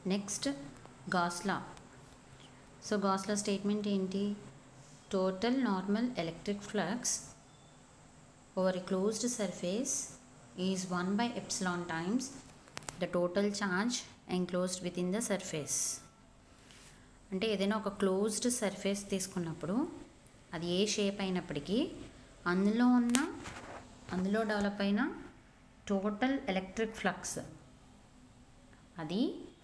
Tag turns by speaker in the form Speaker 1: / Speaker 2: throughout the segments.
Speaker 1: next Gauss law so Gauss law statement ఏంటి total normal electric flux over a closed surface is one by epsilon times the total charge enclosed within the surface అంటే ఏదైనా ఒక closed surface తీసుకున్నప్పుడు అది ఏ shape అయినప్పటికీ అందులో ఉన్న అందులో డెవలప్ అయిన టోటల్ ఎలక్ట్రిక్ ఫ్లక్స్ అది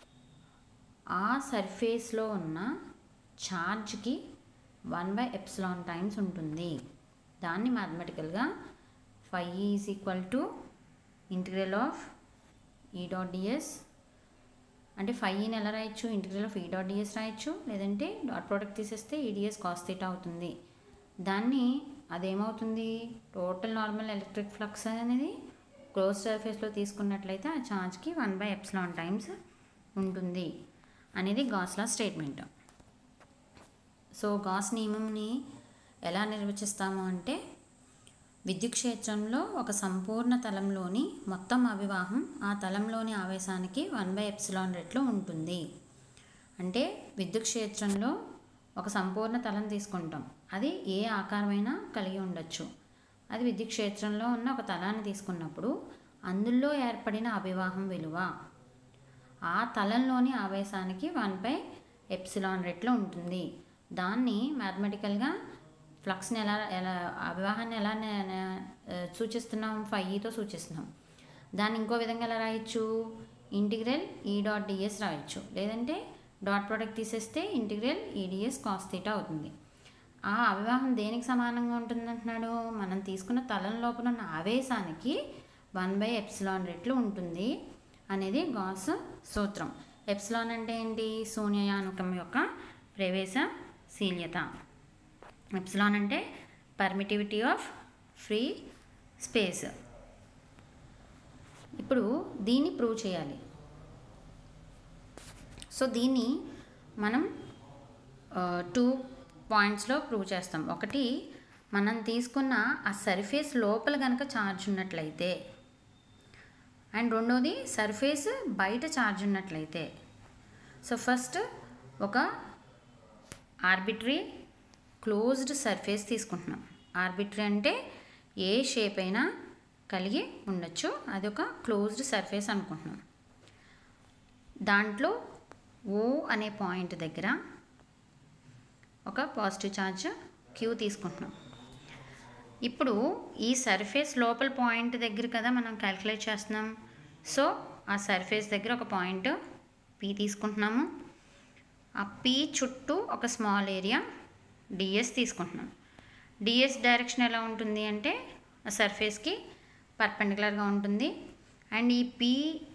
Speaker 1: ఆ సర్ఫేస్లో ఉన్న ఛార్జ్కి వన్ బై ఎప్సిలాన్ టైమ్స్ ఉంటుంది దాన్ని మ్యాథమెటికల్గా phi is equal to integral of E dot ds అంటే ఫైవ్ని ఎలా రాయొచ్చు integral of E dot ds రాయొచ్చు లేదంటే డాట్ ప్రోడక్ట్ తీసేస్తే ఈడిఎస్ కాస్ థీటా అవుతుంది దాన్ని అదేమవుతుంది టోటల్ నార్మల్ ఎలక్ట్రిక్ ఫ్లక్స్ అనేది క్లోజ్ సర్ఫేస్లో తీసుకున్నట్లయితే ఆ ఛార్జ్కి వన్ బై ఎప్సిలాన్ టైమ్స్ ఉంటుంది అనేది గాస్లా స్టేట్మెంట్ సో గాస్ నియమంని ఎలా నిర్వచిస్తాము అంటే విద్యుత్ క్షేత్రంలో ఒక సంపూర్ణ తలంలోని మొత్తం అవివాహం ఆ తలంలోని ఆవేశానికి వన్ బై ఎప్సిలాన్ రెట్లు ఉంటుంది అంటే విద్యుత్ క్షేత్రంలో ఒక సంపూర్ణ తలం తీసుకుంటాం అది ఏ ఆకారమైనా కలిగి ఉండొచ్చు అది విద్యుత్ క్షేత్రంలో ఉన్న ఒక తలాన్ని తీసుకున్నప్పుడు అందులో ఏర్పడిన అవివాహం విలువ ఆ తలంలోని ఆవేశానికి వన్ బై ఎప్సిలాన్ రెట్లు ఉంటుంది దాన్ని మ్యాథమెటికల్గా ఫ్లక్స్ని ఎలా ఎలా అవివాహాన్ని ఎలా నే- నే- సూచిస్తున్నాం ఫైవ్తో సూచిస్తున్నాం దాన్ని ఇంకో విధంగా ఎలా రాయొచ్చు ఇంటిగ్రల్ ఈ డాట్ డిఎస్ రాయొచ్చు లేదంటే డాట్ ప్రోడక్ట్ తీసేస్తే ఇంటిగ్రల్ ఈడిఎస్ కాస్ థీటా అవుతుంది ఆ అవివాహం దేనికి సమానంగా ఉంటుంది అంటున్నాడు మనం తీసుకున్న తలం లోపల ఉన్న ఆవేశానికి వన్ బై ఎప్సిలాన్ రెట్లు ఉంటుంది అనేది గాస్ సూత్రం ఎప్సిలాన్ అంటే ఏంటి శూన్యయానుకం యొక్క ప్రవేశశీల్యత ఎప్సిలాన్ అంటే పర్మిటివిటీ ఆఫ్ ఫ్రీ స్పేస్ ఇప్పుడు దీన్ని ప్రూవ్ చేయాలి సో దీన్ని మనం టూ పాయింట్స్లో ప్రూవ్ చేస్తాం ఒకటి మనం తీసుకున్న ఆ సర్ఫేస్ లోపల కనుక ఛార్జ్ ఉన్నట్లయితే అండ్ రెండోది సర్ఫేస్ బయట ఛార్జ్ ఉన్నట్లయితే సో ఫస్ట్ ఒక ఆర్బిటరీ క్లోజ్డ్ సర్ఫేస్ తీసుకుంటున్నాం ఆర్బిటరీ అంటే ఏ షేప్ అయినా కలిగి ఉండొచ్చు అది ఒక క్లోజ్డ్ సర్ఫేస్ అనుకుంటున్నాం దాంట్లో ఓ అనే పాయింట్ దగ్గర ఒక పాజిటివ్ ఛార్జ్ క్యూ తీసుకుంటున్నాం ఇప్పుడు ఈ సర్ఫేస్ లోపల పాయింట్ దగ్గర కదా మనం క్యాలిక్యులేట్ చేస్తున్నాం సో ఆ సర్ఫేస్ దగ్గర ఒక పాయింట్ పీ తీసుకుంటున్నాము ఆ పీ చుట్టూ ఒక స్మాల్ ఏరియా డిఎస్ తీసుకుంటున్నాం డిఎస్ డైరెక్షన్ ఎలా ఉంటుంది అంటే ఆ సర్ఫేస్కి పర్పెండికులర్గా ఉంటుంది అండ్ ఈ పీ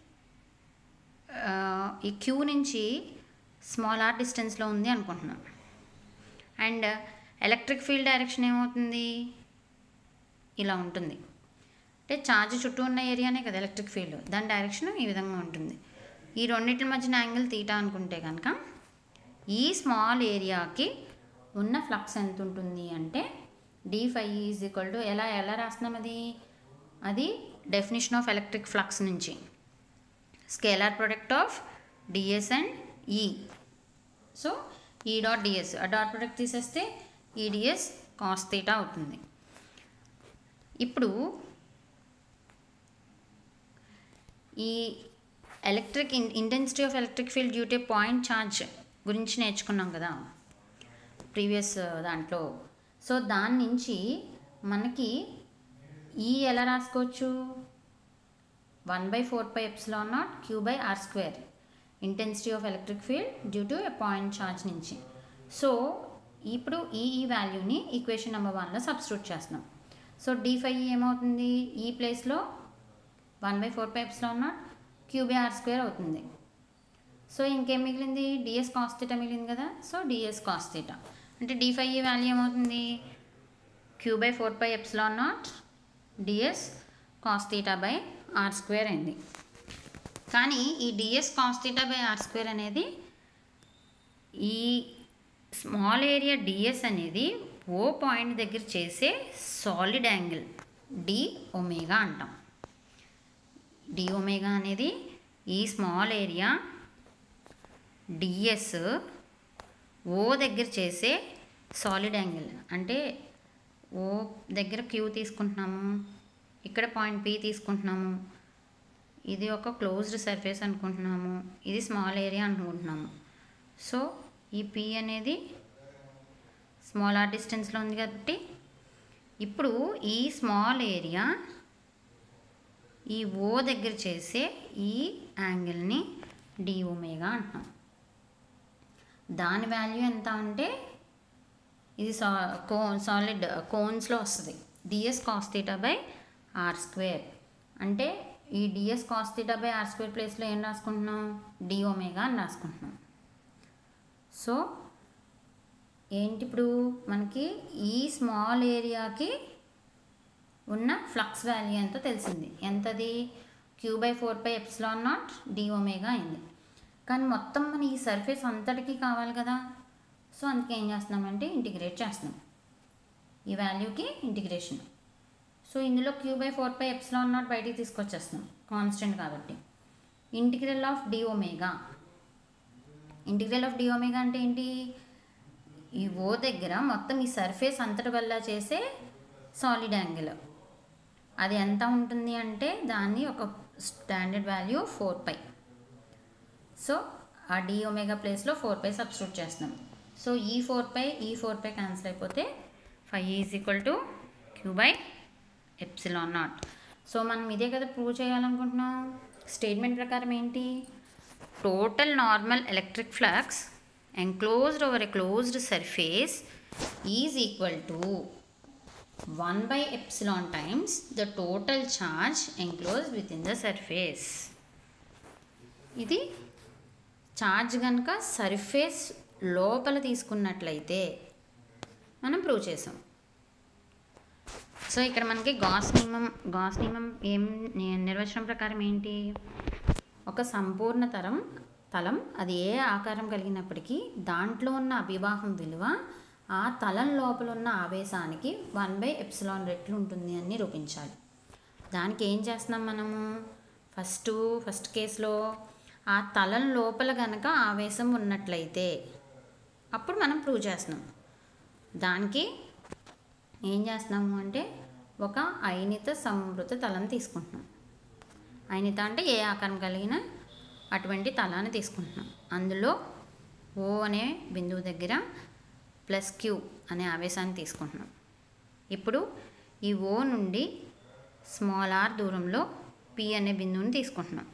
Speaker 1: ఈ క్యూ నుంచి స్మాల్ ఆర్ డిస్టెన్స్లో ఉంది అనుకుంటున్నాం అండ్ ఎలక్ట్రిక్ ఫీల్డ్ డైరెక్షన్ ఏమవుతుంది ఇలా ఉంటుంది అంటే ఛార్జ్ చుట్టూ ఉన్న ఏరియానే కదా ఎలక్ట్రిక్ ఫీల్డ్ దాని డైరెక్షన్ ఈ విధంగా ఉంటుంది ఈ రెండింటి మధ్యన యాంగిల్ తీటా అనుకుంటే కనుక ఈ స్మాల్ ఏరియాకి ఉన్న ఫ్లక్స్ ఎంత ఉంటుంది అంటే d phi is equal to ఎలా ఎలా రాస్తున్నాం అది అది డెఫినేషన్ ఆఫ్ ఎలక్ట్రిక్ ఫ్లక్స్ నుంచి scalar product of ds and E so E dot ds ఆ డాట్ ప్రొడక్ట్ తీసేస్తే ఈ డిఎస్ కాస్ తీటా అవుతుంది ఇప్పుడు ఈ electric intensity of electric field due to point charge గురించి నేర్చుకున్నాం కదా ప్రీవియస్ దాంట్లో సో దాని నుంచి మనకి ఈ ఎలా రాసుకోవచ్చు one by four by epsilon nought q by r square intensity of electric field due to a point charge నుంచి సో ఇప్పుడు ఈ ఈ వాల్యూని ఈక్వేషన్ నెంబర్ వన్లో సబ్స్టిట్యూట్ చేస్తున్నాం సో డి ఫైవ్ ఏమవుతుంది ఈ ప్లేస్లో one by four by epsilon nought q by r square అవుతుంది సో ఇంకేం మిగిలింది డిఎస్ కాస్ థీటా మిగిలింది కదా సో డిఎస్ కాస్ థీటా అంటే డి ఫైవ్ వాల్యూ ఏమవుతుంది q by four by epsilon nought ds cos theta by r square అయింది కానీ ఈ ds cos theta by r square అనేది ఈ స్మాల్ ఏరియా డిఎస్ అనేది ఓ పాయింట్ దగ్గర చేసే సాలిడ్ యాంగిల్ డి ఒమేగా అంటాం డి ఒమేగా అనేది ఈ స్మాల్ ఏరియా డిఎస్ ఓ దగ్గర చేసే సాలిడ్ యాంగిల్ అంటే ఓ దగ్గర క్యూ తీసుకుంటున్నాము ఇక్కడ పాయింట్ పి తీసుకుంటున్నాము ఇది ఒక క్లోజ్డ్ సర్ఫేస్ అనుకుంటున్నాము ఇది స్మాల్ ఏరియా అనుకుంటున్నాము సో ఈ పి అనేది స్మాల్ ఆర్ డిస్టెన్స్లో ఉంది కాబట్టి ఇప్పుడు ఈ స్మాల్ ఏరియా ఈ ఓ దగ్గర చేసే ఈ యాంగిల్ని డి ఒమేగా అంటున్నాం దాని వాల్యూ ఎంత అంటే ఇది సా కో సాలిడ్ కోన్స్లో వస్తుంది ds cos theta by r square అంటే ఈ ds cos theta by r square ప్లేస్లో ఏం రాసుకుంటున్నాం డి ఒమేగా అని రాసుకుంటున్నాం సో ఏంటి ఇప్పుడు మనకి ఈ స్మాల్ ఏరియాకి ఉన్న ఫ్లక్స్ వాల్యూ ఎంతో తెలిసింది ఎంతది q by four by epsilon nought d omega అయింది కానీ మొత్తం మన ఈ సర్ఫేస్ అంతటికి కావాలి కదా సో అందుకే ఏం చేస్తున్నామంటే ఇంటిగ్రేట్ చేస్తున్నాం ఈ వాల్యూకి ఇంటిగ్రేషన్ సో ఇందులో q by four by epsilon nought బయటికి తీసుకొచ్చేస్తున్నాం కాన్స్టెంట్ కాబట్టి integral of d omega integral of d omega అంటే ఏంటి ఈ ఓ దగ్గర మొత్తం ఈ సర్ఫేస్ అంతటి వల్ల చేసే సాలిడ్ యాంగిల్ అది ఎంత ఉంటుంది అంటే దాన్ని ఒక standard value four pi so ఆ డి ఒమేగా ప్లేస్లో ఫోర్ పై సబ్స్టిట్యూట్ చేస్తున్నాం సో ఈ ఫోర్ పై ఈ ఫోర్ పై క్యాన్సిల్ అయిపోతే phi is equal to q by epsilon nought so మనం ఇదే కదా ప్రూవ్ చేయాలనుకుంటున్నాం స్టేట్మెంట్ ప్రకారం ఏంటి total normal electric flux enclosed over a closed surface is equal to 1 by epsilon times the total charge enclosed within the surface ఇది charge కనుక surface లోపల తీసుకున్నట్లయితే మనం ప్రూవ్ చేసాం సో ఇక్కడ మనకి గాస్ నియమం గాస్ నియమం ఏం ని- నిర్వచనం ప్రకారం ఏంటి ఒక సంపూర్ణ తరం తలం అది ఏ ఆకారం కలిగినప్పటికీ దాంట్లో ఉన్న అభివాహం విలువ ఆ తలం లోపల ఉన్న ఆవేశానికి వన్ బై ఎప్సిలాన్ రెట్లు ఉంటుంది అని నిరూపించాలి దానికి ఏం చేస్తున్నాం మనము ఫస్ట్ ఫస్ట్ కేసులో ఆ తలం లోపల గనక ఆవేశం ఉన్నట్లయితే అప్పుడు మనం ప్రూవ్ చేస్తున్నాం దానికి ఏం చేస్తున్నాము అంటే ఒక అయనిత సమృత తలం తీసుకుంటున్నాం అయనిత అంటే ఏ ఆకారం కలిగిన అటువంటి తలాన్ని తీసుకుంటున్నాం అందులో ఓ అనే బిందువు దగ్గర ప్లస్ క్యూ అనే ఆవేశాన్ని తీసుకుంటున్నాం ఇప్పుడు ఈ ఓ నుండి స్మాల్ ఆర్ దూరంలో పి అనే బిందువుని తీసుకుంటున్నాం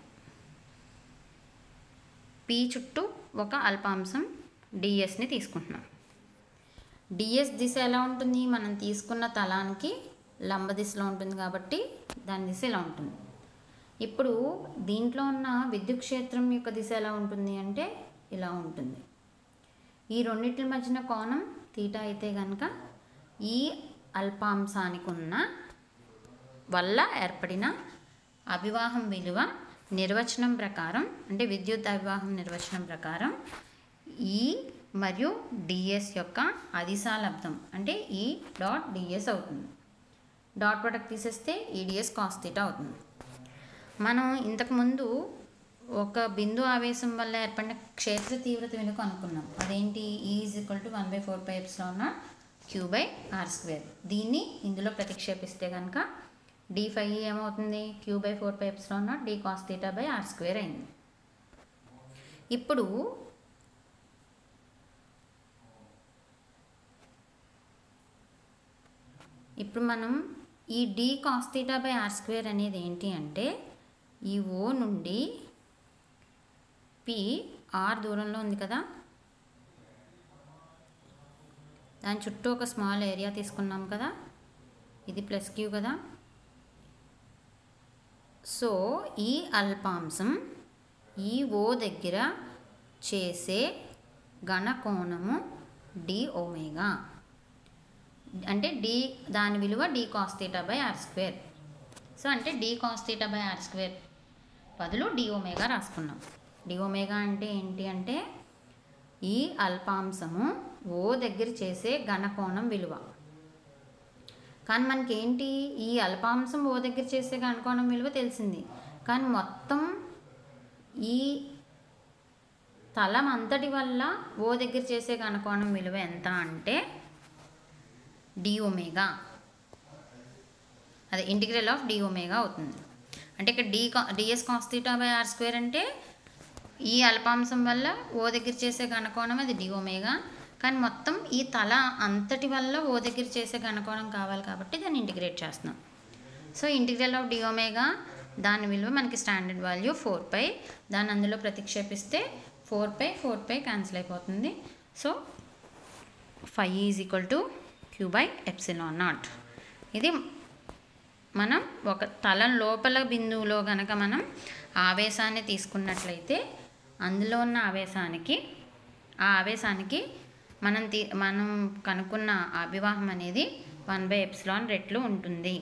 Speaker 1: పి చుట్టూ ఒక అల్పాంశం డిఎస్ని తీసుకుంటున్నాం డిఎస్ దిశ ఎలా ఉంటుంది మనం తీసుకున్న తలానికి లంబ దిశలో ఉంటుంది కాబట్టి దాని దిశ ఎలా ఉంటుంది ఇప్పుడు దీంట్లో ఉన్న విద్యుత్ క్షేత్రం యొక్క దిశ ఎలా ఉంటుంది అంటే ఇలా ఉంటుంది ఈ రెండింటి మధ్యన కోణం తీటా అయితే కనుక ఈ అల్పాంశానికి ఉన్న వల్ల ఏర్పడిన అవివాహం విలువ నిర్వచనం ప్రకారం అంటే విద్యుత్ అవివాహం నిర్వచనం ప్రకారం ఈ మరియు డిఎస్ యొక్క అదిశా లబ్ధం అంటే ఈ డాట్ డిఎస్ అవుతుంది డాట్ ప్రొడక్ట్ తీసేస్తే ఈడిఎస్ కాస్తీటా అవుతుంది మనం ఇంతకుముందు ఒక బిందు ఆవేశం వల్ల ఏర్పడిన క్షేత్ర తీవ్రత విలువ కనుక్కున్నాం అదేంటి is equal to one by four pi epsilon nought q by r square దీన్ని ఇందులో ప్రతిక్షేపిస్తే కనుక డి ఫైవ్ ఏమవుతుంది q by four pi epsilon nought d cos theta by r square అయింది ఇప్పుడు ఇప్పుడు మనం ఈ d cos theta by r square అనేది ఏంటి అంటే ఈ ఓ నుండి పి ఆర్ దూరంలో ఉంది కదా దాని చుట్టూ ఒక స్మాల్ ఏరియా తీసుకున్నాం కదా ఇది ప్లస్ క్యూ కదా సో ఈ అల్పాంశం ఈ ఓ దగ్గర చేసే గణకోణము డి ఓమేగా అంటే డి దాని విలువ d cos theta by r square so అంటే d cos theta by r square బదులు డి ఒమేగా రాసుకున్నాం డి ఒమేగా అంటే ఏంటి అంటే ఈ అల్పాంశము ఓ దగ్గర చేసే ఘనకోణం విలువ కానీ మనకి ఏంటి ఈ అల్పాంశం ఓ దగ్గర చేసే గణకోణం విలువ తెలిసింది కానీ మొత్తం ఈ తలం అంతటి వల్ల ఓ దగ్గర చేసే కణకోణం విలువ ఎంత అంటే డి ఒమేగా అదే ఇంటిగ్రల్ ఆఫ్ డి ఒమేగా అవుతుంది అంటే ఇక్కడ d ds cos theta by r square అంటే ఈ అల్పాంశం వల్ల ఓ దగ్గర చేసే గణకోణం అది డి ఒమేగా కానీ మొత్తం ఈ తల అంతటి వల్ల ఓ దగ్గర చేసే గణకోణం కావాలి కాబట్టి దాన్ని ఇంటిగ్రేట్ చేస్తున్నాం so integral of d omega దాని విలువ మనకి స్టాండర్డ్ వాల్యూ ఫోర్ పై దాన్ని అందులో ప్రతిక్షేపిస్తే four pi four pi cancel అయిపోతుంది so phi is equal to q by epsilon nought ఇది మనం ఒక తలం లోపల బిందువులో గనక మనం ఆవేశాన్ని తీసుకున్నట్లయితే అందులో ఉన్న ఆవేశానికి ఆ ఆవేశానికి మనం తీ మనం కనుక్కున్న అభివాహం అనేది వన్ బై ఎప్సిలాన్ రెట్లు ఉంటుంది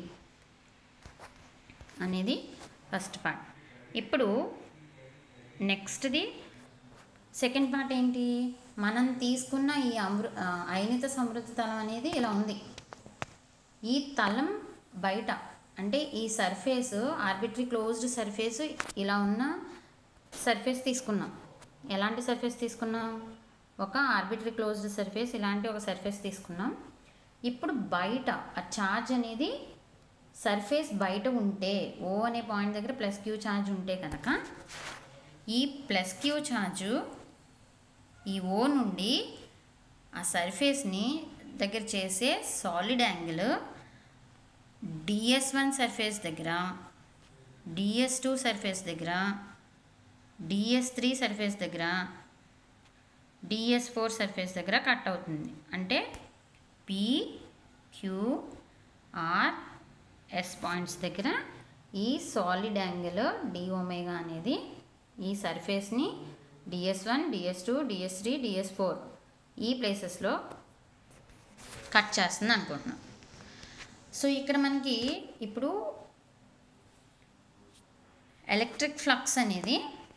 Speaker 1: అనేది ఫస్ట్ పార్ట్ ఇప్పుడు నెక్స్ట్ది సెకండ్ పార్ట్ ఏంటి మనం తీసుకున్న ఈ అమృ ఆ, అయనిత సమృద్ధి తలం అనేది ఇలా ఉంది ఈ తలం బయట అంటే ఈ సర్ఫేస్ ఆర్బిటరీ క్లోజ్డ్ సర్ఫేస్ ఇలా ఉన్న సర్ఫేస్ తీసుకున్నాం ఎలాంటి సర్ఫేస్ తీసుకున్నాం ఒక ఆర్బిటరీ క్లోజ్డ్ సర్ఫేస్ ఇలాంటి ఒక సర్ఫేస్ తీసుకున్నాం ఇప్పుడు బయట ఆ ఛార్జ్ అనేది సర్ఫేస్ బయట ఉంటే ఓ అనే పాయింట్ దగ్గర ప్లస్ క్యూ ఛార్జ్ ఉంటే కనుక ఈ ప్లస్ క్యూ ఛార్జు ఈ ఓ నుండి ఆ సర్ఫేస్ని దగ్గర చేసే solid angle ds one surface దగ్గర డిఎస్ టూ సర్ఫేస్ దగ్గర డిఎస్ త్రీ సర్ఫేస్ దగ్గర డిఎస్ ఫోర్ సర్ఫేస్ దగ్గర కట్ అవుతుంది అంటే P Q R S points దగ్గర ఈ సాలిడ్ యాంగిల్ డి ఒమేగా అనేది ఈ సర్ఫేస్ని ds one DS two DS three DS four ఈ ప్లేసెస్లో కట్ చేస్తుంది అనుకుంటున్నాం సో ఇక్కడ మనకి ఇప్పుడు ఎలక్ట్రిక్ ఫ్లక్స్ అనేది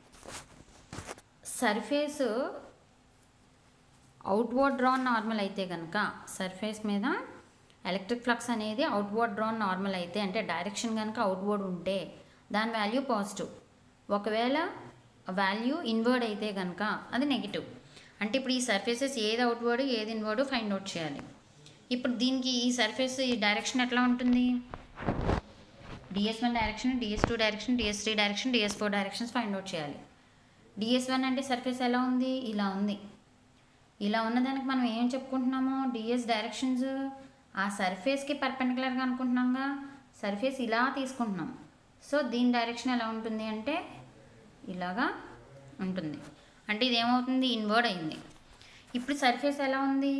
Speaker 1: సర్ఫేస్ అవుట్వర్డ్ డ్రాన్ నార్మల్ అయితే కనుక సర్ఫేస్ మీద ఎలక్ట్రిక్ ఫ్లక్స్ అనేది అవుట్వర్డ్ డ్రాన్ నార్మల్ అయితే అంటే డైరెక్షన్ కనుక అవుట్వర్డ్ ఉంటే దాని వాల్యూ పాజిటివ్ ఒకవేళ వాల్యూ ఇన్వర్డ్ అయితే కనుక అది నెగిటివ్ అంటే ఇప్పుడు ఈ సర్ఫేసెస్ ఏది అవుట్వర్డ్ ఏది ఇన్వర్డ్ ఫైండ్ అవుట్ చేయాలి ఇప్పుడు దీనికి ఈ సర్ఫేస్ ఈ డైరెక్షన్ ఎట్లా ఉంటుంది ds one direction ds two direction ds three direction ds four directions find out చేయాలి డిఎస్ వన్ అంటే సర్ఫేస్ ఎలా ఉంది ఇలా ఉంది ఇలా ఉన్నదానికి మనం ఏం చెప్పుకుంటున్నాము డిఎస్ డైరెక్షన్స్ ఆ సర్ఫేస్కి పర్పెండికులర్గా అనుకుంటున్నాంగా సర్ఫేస్ ఇలా తీసుకుంటున్నాం సో దీని డైరెక్షన్ ఎలా ఉంటుంది అంటే ఇలాగా ఉంటుంది అంటే ఇది ఏమవుతుంది ఇన్వర్డ్ అయింది ఇప్పుడు సర్ఫేస్ ఎలా ఉంది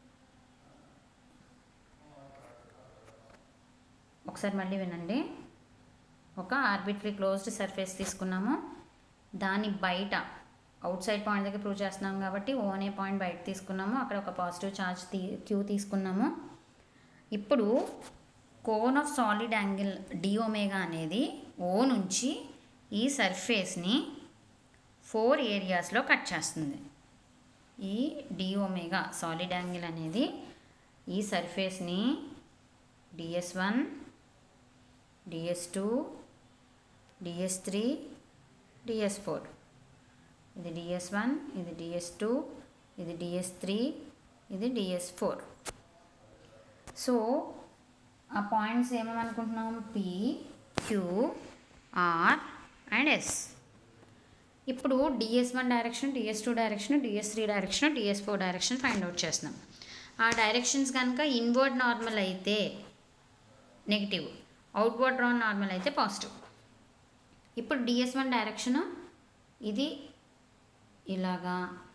Speaker 1: ఒకసారి మళ్ళీ వినండి ఒక ఆర్బిటరీ క్లోజ్డ్ సర్ఫేస్ తీసుకున్నాము దాని బయట అవుట్ సైడ్ పాయింట్ దగ్గర ప్రూవ్ చేస్తున్నాం కాబట్టి ఓ అనే పాయింట్ బయట తీసుకున్నాము అక్కడ ఒక పాజిటివ్ ఛార్జ్ తీ క్యూ తీసుకున్నాము ఇప్పుడు cone of solid angle d omega అనేది ఓ నుంచి ఈ సర్ఫేస్ని ఫోర్ ఏరియాస్లో కట్ చేస్తుంది ఈ డి ఒమేగా సాలిడ్ యాంగిల్ అనేది ఈ సర్ఫేస్ని ds one DS two DS three DS four ఇది డిఎస్ వన్ ఇది డిఎస్ టూ ఇది డిఎస్ త్రీ ఇది డిఎస్ ఫోర్ సో ఆ పాయింట్స్ ఏమనుకుంటున్నాం P Q R and S ఇప్పుడు DS one direction ds two direction ds three direction ds four direction find out చేస్తున్నాం ఆ directions కనుక ఇన్వర్డ్ నార్మల్ అయితే నెగిటివ్ అవుట్వర్డ్ డ్రాన్ నార్మల్ అయితే positive ఇప్పుడు DS one direction ఇది ఇలాగా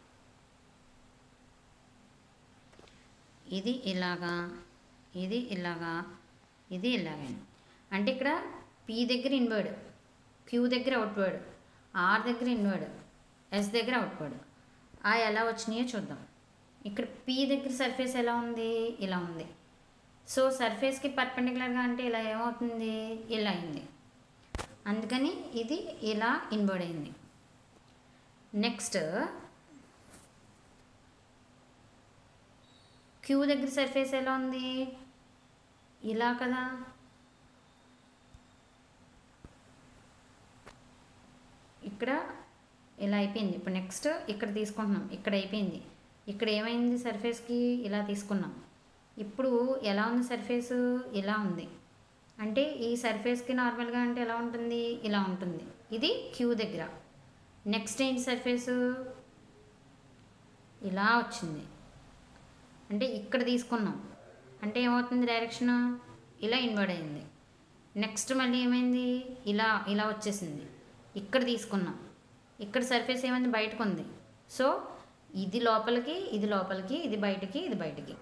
Speaker 1: ఇది ఇలాగా ఇది ఇలాగా ఇది ఇలాగే అంటే ఇక్కడ పి దగ్గర ఇన్వర్డ్ క్యూ దగ్గర అవుట్వర్డ్ ఆర్ దగ్గర ఇన్వర్డ్ ఎస్ దగ్గర అవుట్వర్డ్ ఆ ఎలా వచ్చినాయో చూద్దాం ఇక్కడ పి దగ్గర సర్ఫేస్ ఎలా ఉంది ఇలా ఉంది సో సర్ఫేస్కి పర్పెండికులర్గా అంటే ఇలా ఏమవుతుంది ఇలా అయింది అందుకని ఇది ఇలా ఇన్వర్డ్ అయింది నెక్స్ట్ క్యూ దగ్గర సర్ఫేస్ ఎలా ఉంది ఇలా కదా ఇక్కడ ఇలా అయిపోయింది ఇప్పుడు నెక్స్ట్ ఇక్కడ తీసుకుంటున్నాం ఇక్కడ అయిపోయింది ఇక్కడ ఏమైంది సర్ఫేస్కి ఇలా తీసుకున్నాం ఇప్పుడు ఎలా ఉంది సర్ఫేస్ ఇలా ఉంది అంటే ఈ సర్ఫేస్కి నార్మల్గా అంటే ఎలా ఉంటుంది ఇలా ఉంటుంది ఇది క్యూ దగ్గర నెక్స్ట్ ఏంటి సర్ఫేస్ ఇలా వచ్చింది అంటే ఇక్కడ తీసుకున్నాం అంటే ఏమవుతుంది డైరెక్షన్ ఇలా ఇన్వర్డ్ అయింది నెక్స్ట్ మళ్ళీ ఏమైంది ఇలా ఇలా వచ్చేసింది ఇక్కడ తీసుకున్నాం ఇక్కడ సర్ఫేస్ ఏమైంది బయటకు ఉంది సో ఇది లోపలికి ఇది లోపలికి ఇది బయటికి ఇది బయటికి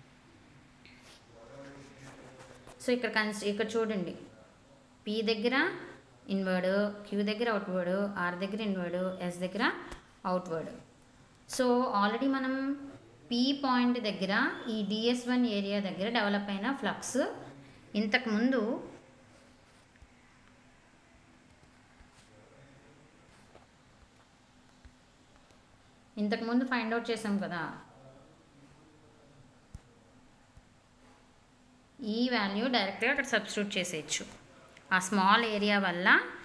Speaker 1: సో ఇక్కడ కన్స్ ఇక్కడ చూడండి పి దగ్గర ఇన్వర్డ్ క్యూ దగ్గర అవుట్వర్డ్ ఆర్ దగ్గర ఇన్వర్డ్ ఎస్ దగ్గర అవుట్వర్డ్ సో ఆల్రెడీ మనం పీ పాయింట్ దగ్గర ఈ డిఎస్ వన్ ఏరియా దగ్గర డెవలప్ అయిన ఫ్లక్స్ ఇంతకుముందు ఇంతకుముందు ఫైండ్ అవుట్ చేసాం కదా ఈ వాల్యూ డైరెక్ట్గా అక్కడ సబ్స్టిట్యూట్ చేసేయచ్చు ఆ స్మాల్ ఏరియా వల్ల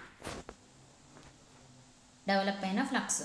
Speaker 1: డెవలప్ అయిన ఫ్లక్స్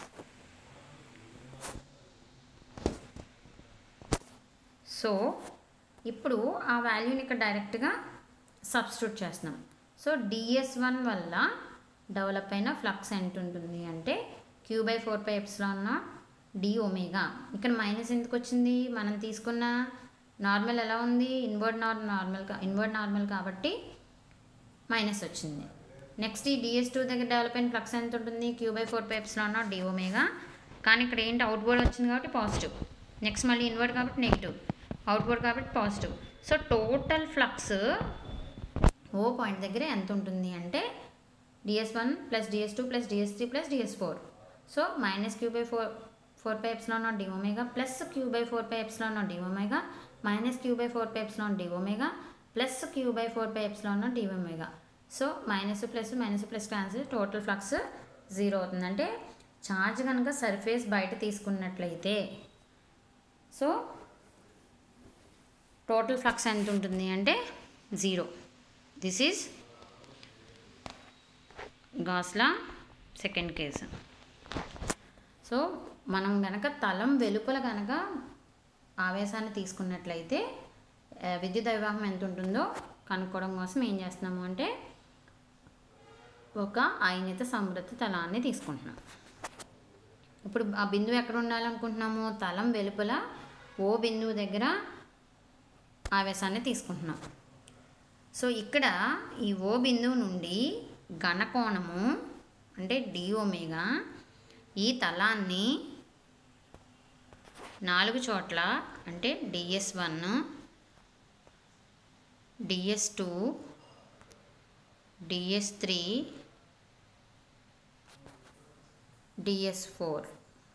Speaker 1: సో ఇప్పుడు ఆ వాల్యూని ఇక్కడ డైరెక్ట్గా సబ్స్టిట్యూట్ చేస్తున్నాం సో డిఎస్ వన్ వల్ల డెవలప్ అయిన ఫ్లక్స్ ఎంత ఉంటుంది అంటే q by four pi epsilon d omega ఇక్కడ మైనస్ ఎందుకు వచ్చింది మనం తీసుకున్న నార్మల్ ఎలా ఉంది ఇన్వర్డ్ నార్ నార్మల్ ఇన్వర్డ్ నార్మల్ కాబట్టి మైనస్ వచ్చింది నెక్స్ట్ ఈ డిఎస్ టూ దగ్గర డెవలప్ అయిన ఫ్లక్స్ ఎంత ఉంటుంది q by four pi epsilon nought d omega కానీ ఇక్కడ ఏంటి అవుట్వర్డ్ వచ్చింది కాబట్టి పాజిటివ్ నెక్స్ట్ మళ్ళీ ఇన్వర్డ్ కాబట్టి నెగిటివ్ అవుట్వర్డ్ కాబట్టి positive so total flux O point దగ్గర ఎంత ఉంటుంది అంటే DS one plus ds two plus ds three plus ds four so minus q by four four pi epsilon nought d omega plus q by four pi epsilon nought d omega minus q by four pi epsilon d omega plus q by four pi epsilon nought d omega so minus plus minus plus cancel total flux zero అవుతుంది అంటే charge కనుక surface బయట తీసుకున్నట్లయితే so total flux ఎంత ఉంటుంది అంటే zero this is Gauss law second case so మనం గనక తలం వెలుపల గనక ఆవేశాన్ని తీసుకున్నట్లయితే ఆ, విద్యుత్ అవివాహం ఎంత ఉంటుందో కనుక్కోవడం కోసం ఏం చేస్తున్నాము అంటే ఒక అయనిత సమృద్ధ తలాన్ని తీసుకుంటున్నాం ఇప్పుడు ఆ బిందువు ఎక్కడ ఉండాలనుకుంటున్నాము తలం వెలుపల ఓ బిందువు దగ్గర ఆవేశాన్ని తీసుకుంటున్నాం సో ఇక్కడ ఈ ఓ బిందువు నుండి ఘనకోణము అంటే డి ఒమేగా ఈ తలాన్ని నాలుగు చోట్ల అంటే DS one DS two DS three DS four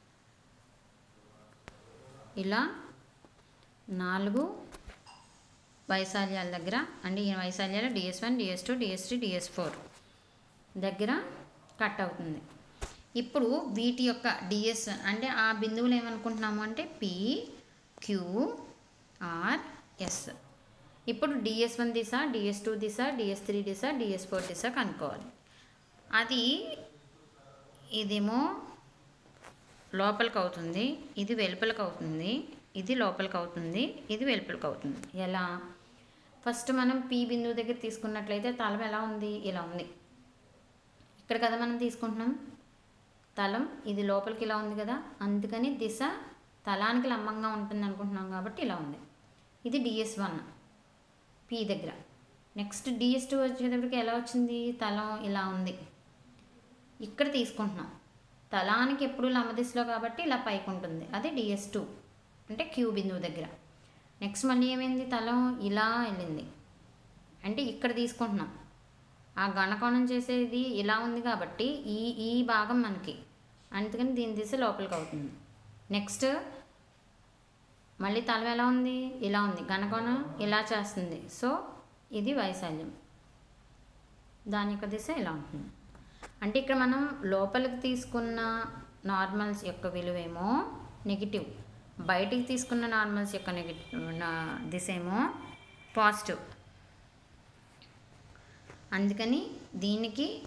Speaker 1: ఇలా నాలుగు వైశాల్యాల దగ్గర అంటే ఈ వైశాల్యాలు DS one DS two DS three DS four దగ్గర కట్ అవుతుంది ఇప్పుడు వీటి యొక్క డిఎస్ అంటే ఆ బిందువులు ఏమనుకుంటున్నాము అంటే పి క్యూ ఆర్ ఎస్ ఇప్పుడు డిఎస్ వన్ దిశ డిఎస్ టూ దిశ డిఎస్ త్రీ దిశ డిఎస్ ఫోర్ దిశ కనుక్కోవాలి అది ఇదేమో లోపలికి అవుతుంది ఇది వెలుపలికి అవుతుంది ఇది లోపలికి అవుతుంది ఇది వెలుపలికి అవుతుంది ఎలా ఫస్ట్ మనం పి బిందువు దగ్గర తీసుకున్నట్లయితే తలం ఎలా ఉంది ఇలా ఉంది ఇక్కడ కదా మనం తీసుకుంటున్నాం తలం ఇది లోపలికి ఇలా ఉంది కదా అందుకని దిశ తలానికి లంబంగా ఉంటుంది అనుకుంటున్నాం కాబట్టి ఇలా ఉంది ఇది డిఎస్ వన్ పి దగ్గర నెక్స్ట్ డిఎస్ టూ వచ్చేటప్పటికి ఎలా వచ్చింది తలం ఇలా ఉంది ఇక్కడ తీసుకుంటున్నాం తలానికి ఎప్పుడు లంబదిశలో కాబట్టి ఇలా పైకి ఉంటుంది అది డిఎస్ టూ అంటే క్యూ బిందువు దగ్గర నెక్స్ట్ మళ్ళీ ఏమైంది తలం ఇలా వెళ్ళింది అంటే ఇక్కడ తీసుకుంటున్నాం ఆ గణకోణం చేసేది ఇలా ఉంది కాబట్టి ఈ ఈ భాగం మనకి అందుకని దీని దిశ లోపలికి అవుతుంది నెక్స్ట్ మళ్ళీ తలం ఎలా ఉంది ఇలా ఉంది గణకోణం ఇలా చేస్తుంది సో ఇది వైశాల్యం దాని యొక్క దిశ ఇలా ఉంటుంది అంటే ఇక్కడ మనం లోపలికి తీసుకున్న నార్మల్స్ యొక్క విలువేమో నెగిటివ్ బయటికి తీసుకున్న నార్మల్స్ యొక్క నెగిటివ్ దిశ ఏమో పాజిటివ్ అందుకని దీనికి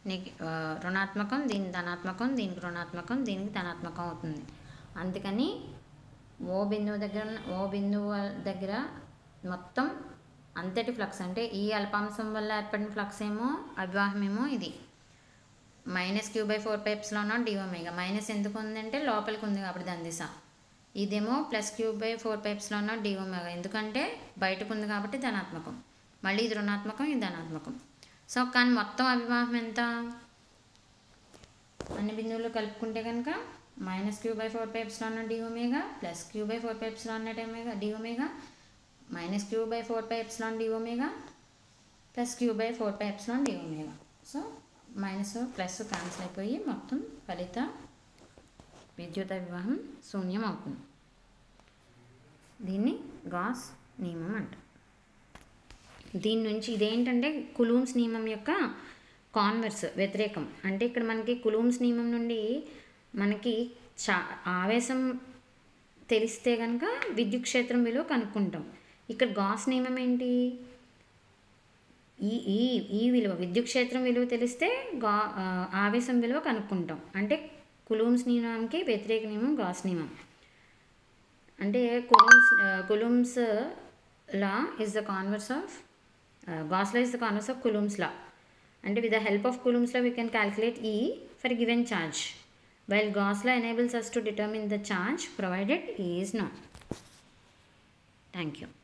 Speaker 1: నెగి ఆ, రుణాత్మకం దీనికి ధనాత్మకం దీనికి రుణాత్మకం దీనికి ధనాత్మకం అవుతుంది అందుకని ఓ బిందువు దగ్గర ఉన్న- ఓ బిందువు దగ్గర మొత్తం అంతటి ఫ్లక్స్ అంటే ఈ అల్పాంశం వల్ల ఏర్పడిన ఫ్లక్స్ ఏమో అవివాహం ఏమో ఇది మైనస్ క్యూ బై ఫోర్ పైప్స్లోనో డిఓమేగా మైనస్ ఎందుకు ఉందంటే లోపలికి ఉంది కాబట్టి దాని దిశ ఇదేమో ప్లస్ క్యూ బై ఫోర్ పైప్స్లోనో డిఓమేగా ఎందుకంటే బయటకు ఉంది కాబట్టి ధనాత్మకం మళ్ళీ ఇది రుణాత్మకం ఇది ధనాత్మకం సో కానీ మొత్తం అవివాహం ఎంత అన్ని బిందువులు కలుపుకుంటే కనుక మైనస్ క్యూ బై ఫోర్ పైప్స్లో ఉన్న d omega plus q by four పైప్స్లో ఉన్న టెమేగా d omega minus q by four పైప్స్లో d omega plus q by four పైప్స్లో d omega so minus plus cancel అయిపోయి మొత్తం ఫలిత విద్యుత్ వివాహం శూన్యం అవుతుంది దీన్ని గాస్ నియమం అంటారు దీని నుంచి ఇదేంటంటే కులూమ్స్ నియమం యొక్క కాన్వర్స్ వ్యతిరేకం అంటే ఇక్కడ మనకి కులూమ్స్ నియమం నుండి మనకి చా ఆవేశం తెలిస్తే కనుక విద్యుత్ క్షేత్రం విలువ కనుక్కుంటాం ఇక్కడ గాస్ నియమం ఏంటి ఈ ఈ ఈ విలువ విద్యుత్ క్షేత్రం విలువ తెలిస్తే గా ఆ, ఆవేశం విలువ కనుక్కుంటాం అంటే కులూమ్స్ నియమంకి వ్యతిరేక నియమం గాస్ నియమం అంటే Coulomb's Coulomb's law is the converse of Gauss law is the converse of Coulomb's law అంటే with the help of Coulomb's law we can calculate E for given charge while Gauss law enables us to determine the charge provided E is not thank you